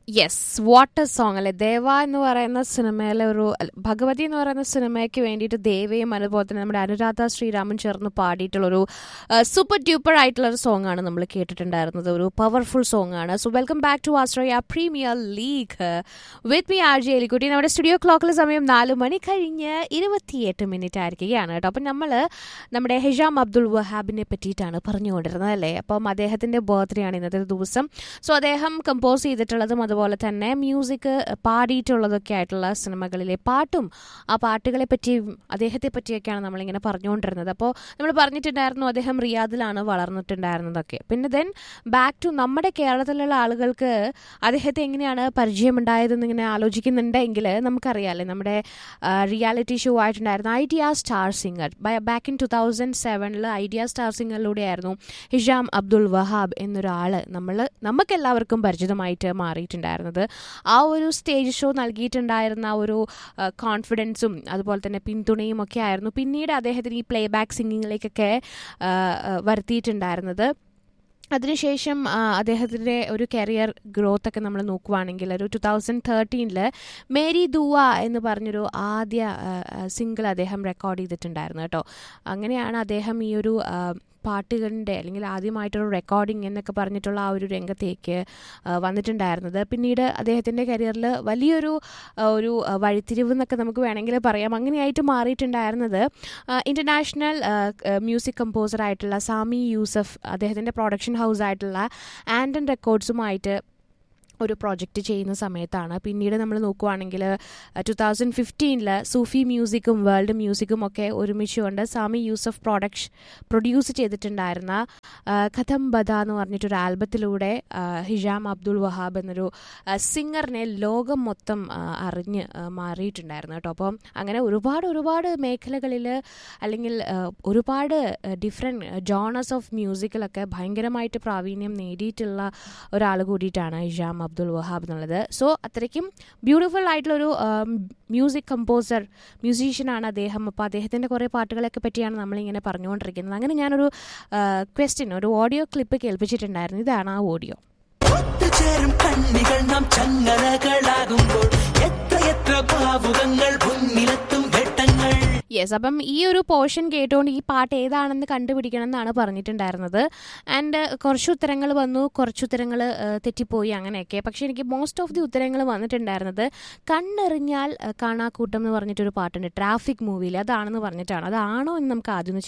yes water song അല്ലെ ദേവ എന്ന് പറയുന്ന സിനിമയിലെ ഒരു അല്ല, ഭഗവതി എന്ന് പറയുന്ന സിനിമയ്ക്ക് വേണ്ടിയിട്ട് ദേവയും അതുപോലെ തന്നെ നമ്മുടെ അനുരാധ ശ്രീരാമൻ ചേർന്ന് പാടിയിട്ടുള്ള ഒരു സൂപ്പർ ഡ്യൂപ്പർ ആയിട്ടുള്ള ഒരു സോങ് ആണ് നമ്മൾ കേട്ടിട്ടുണ്ടായിരുന്നത് ഒരു പവർഫുൾ സോങ് ആണ് so welcome back to Australia premier league with me R J എലിക്കുട്ടി നമ്മുടെ സ്റ്റുഡിയോ ക്ലോക്കിലെ സമയം നാല് മണി കഴിഞ്ഞ് ഇരുപത്തിയെട്ട് മിനിറ്റ് ആയിരിക്കുകയാണ് കേട്ടോ അപ്പം നമ്മൾ നമ്മുടെ ഹിജാം അബ്ദുൾ വഹാബിനെ പറ്റിയിട്ടാണ് പറഞ്ഞുകൊണ്ടിരുന്നത് അല്ലേ അപ്പം അദ്ദേഹത്തിൻ്റെ ബർത്ത്ഡേ ആണ് ഇന്നത്തെ ദിവസം സോ അദ്ദേഹം കമ്പോസ് ചെയ്തിട്ടുള്ളതും അതുപോലെ തന്നെ മ്യൂസിക് പാടിയിട്ടുള്ളതൊക്കെ ആയിട്ടുള്ള സിനിമകളിലെ പാട്ടും ആ പാട്ടുകളെ പറ്റിയും അദ്ദേഹത്തെ പറ്റിയൊക്കെയാണ് നമ്മളിങ്ങനെ പറഞ്ഞുകൊണ്ടിരുന്നത് അപ്പോൾ നമ്മൾ പറഞ്ഞിട്ടുണ്ടായിരുന്നു അദ്ദേഹം റിയാദിലാണ് വളർന്നിട്ടുണ്ടായിരുന്നതൊക്കെ പിന്നെ ദെൻ ബാക്ക് ടു നമ്മുടെ കേരളത്തിലുള്ള ആളുകൾക്ക് അദ്ദേഹത്തെ എങ്ങനെയാണ് പരിചയമുണ്ടായതെന്ന് ഇങ്ങനെ ആലോചിക്കുന്നുണ്ടെങ്കിൽ നമുക്കറിയാമല്ലേ നമ്മുടെ റിയാലിറ്റി ഷോ ആയിട്ടുണ്ടായിരുന്ന idea star singer back in two thousand സെവനിൽ ഐഡിയ സ്റ്റാർ സിംഗറിലൂടെയായിരുന്നു ഹിഷാം അബ്ദുൾ വഹാബ് എന്നൊരാൾ നമ്മൾ നമുക്കെല്ലാവർക്കും പരിചിതമായിട്ട് മാറിയിട്ടുണ്ടായിരുന്നത് ആ ഒരു സ്റ്റേജ് ഷോ നൽകിയിട്ടുണ്ടായിരുന്ന ആ ഒരു കോൺഫിഡൻസും അതുപോലെ തന്നെ പിന്തുണയും ഒക്കെ ആയിരുന്നു പിന്നീട് അദ്ദേഹത്തിന് ഈ പ്ലേ ബാക്ക് സിംഗിങ്ങിലേക്കൊക്കെ ആ, ആ, വരുത്തിയിട്ടുണ്ടായിരുന്നത് അതിനുശേഷം ആ, അദ്ദേഹത്തിൻ്റെ ഒരു കരിയർ ഗ്രോത്ത് ഒക്കെ നമ്മൾ നോക്കുവാണെങ്കിൽ ഒരു ടു തൗസൻഡ് തേർട്ടീനിൽ മേരി ദുവ എന്ന് പറഞ്ഞൊരു ആദ്യ സിംഗിൾ അദ്ദേഹം റെക്കോർഡ് ചെയ്തിട്ടുണ്ടായിരുന്നു കേട്ടോ അങ്ങനെയാണ് അദ്ദേഹം ഈ ഒരു ആ, പാട്ടുകളുടെ അല്ലെങ്കിൽ ആദ്യമായിട്ടൊരു റെക്കോർഡിംഗ് എന്നൊക്കെ പറഞ്ഞിട്ടുള്ള ആ ഒരു രംഗത്തേക്ക് ആ, വന്നിട്ടുണ്ടായിരുന്നത് പിന്നീട് അദ്ദേഹത്തിൻ്റെ കരിയറിൽ വലിയൊരു ആ, ഒരു ആ, വഴിത്തിരിവ് എന്നൊക്കെ നമുക്ക് വേണമെങ്കിൽ പറയാം അങ്ങനെയായിട്ട് മാറിയിട്ടുണ്ടായിരുന്നത് ഇൻ്റർനാഷണൽ മ്യൂസിക് കമ്പോസർ ആയിട്ടുള്ള സാമി യൂസഫ് അദ്ദേഹത്തിൻ്റെ പ്രൊഡക്ഷൻ ഹൗസ് ആയിട്ടുള്ള ആൻഡൻ റെക്കോർഡ്സുമായിട്ട് ഒരു പ്രൊജക്റ്റ് ചെയ്യുന്ന സമയത്താണ് പിന്നീട് നമ്മൾ നോക്കുവാണെങ്കിൽ ടു തൗസൻഡ് ഫിഫ്റ്റീനിൽ സൂഫി മ്യൂസിക്കും വേൾഡ് മ്യൂസിക്കും ഒക്കെ ഒരുമിച്ചുകൊണ്ട് സാമി യൂസഫ് പ്രൊഡക്ഷൻ പ്രൊഡ്യൂസ് ചെയ്തിട്ടുണ്ടായിരുന്ന ആ, കഥം ബദ എന്ന് പറഞ്ഞിട്ടൊരു ആൽബത്തിലൂടെ ആ, ഹിജാം അബ്ദുൾ വഹാബ് എന്നൊരു ആ, സിംഗറിനെ ലോകം മൊത്തം ആ, അറിഞ്ഞ് ആ, മാറിയിട്ടുണ്ടായിരുന്നു കേട്ടോ അപ്പം അങ്ങനെ ഒരുപാട് ഒരുപാട് മേഖലകളിൽ അല്ലെങ്കിൽ ആ, ഒരുപാട് ഡിഫറെൻറ്റ് ജോണേഴ്സ് ഓഫ് മ്യൂസിക്കിലൊക്കെ ഭയങ്കരമായിട്ട് പ്രാവീണ്യം നേടിയിട്ടുള്ള ഒരാൾ കൂടിയിട്ടാണ് ഹിജാം അബ്ദുൾ വഹാബ് എന്നുള്ളത് സോ അത്രയ്ക്കും ബ്യൂട്ടിഫുൾ ആയിട്ടുള്ളൊരു മ്യൂസിക് കമ്പോസർ മ്യൂസീഷ്യനാണ് അദ്ദേഹം അപ്പോൾ അദ്ദേഹത്തിൻ്റെ കുറേ പാട്ടുകളൊക്കെ പറ്റിയാണ് നമ്മളിങ്ങനെ പറഞ്ഞുകൊണ്ടിരിക്കുന്നത് അങ്ങനെ ഞാനൊരു ക്വസ്റ്റ്യൻ ഒരു ഓഡിയോ ക്ലിപ്പ് കേൾപ്പിച്ചിട്ടുണ്ടായിരുന്നു ഇതാണ് ആ ഓഡിയോ ഒത്തുചേരും കണ്ണികൾ നാം ചങ്ങലകളാകുമ്പോൾ എത്ര എത്ര ഭാവുകങ്ങൾ മുന്നിലെത്തും ഘട്ടങ്ങൾ യെസ് അപ്പം ഈ ഒരു പോർഷൻ കേട്ടുകൊണ്ട് ഈ പാട്ട് ഏതാണെന്ന് കണ്ടുപിടിക്കണം എന്നാണ് പറഞ്ഞിട്ടുണ്ടായിരുന്നത് ആൻഡ് കുറച്ച് ഉത്തരങ്ങൾ വന്നു കുറച്ച് ഉത്തരങ്ങൾ തെറ്റിപ്പോയി അങ്ങനെയൊക്കെ പക്ഷേ എനിക്ക് മോസ്റ്റ് ഓഫ് ദി ഉത്തരങ്ങൾ വന്നിട്ടുണ്ടായിരുന്നത് കണ്ണെറിഞ്ഞാൽ ആ, കാണാക്കൂട്ടം എന്ന് പറഞ്ഞിട്ടൊരു പാട്ടുണ്ട് ട്രാഫിക് മൂവിയിൽ അതാണെന്ന് പറഞ്ഞിട്ടാണ് അതാണോ എന്ന് നമുക്ക് ആദ്യം ഒന്ന്